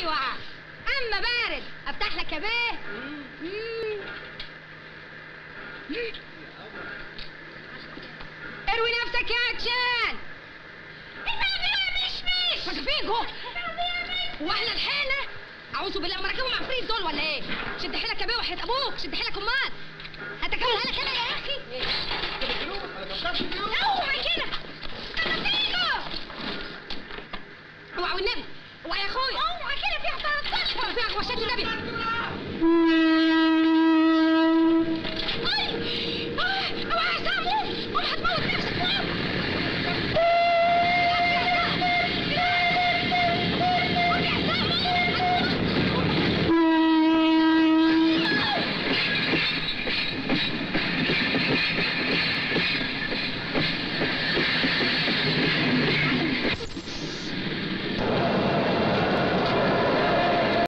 ايوه اما بارد افتح لك يا بيه مم. مم. اروي نفسك يا عطشان المناديل مش مش فاكفيكو هو احنا الحيلة اعوذ بالله ما راكبهم عفريت دول ولا ايه شد حيلك يا بيه وحياة ابوك شد حيلك امال هتكملها لك انا يا اخي اوعى كده فاكفيكو اوعى والنبي اوعى يا اخويا اوعى كده في عطارة صحفة في عقوشات النبي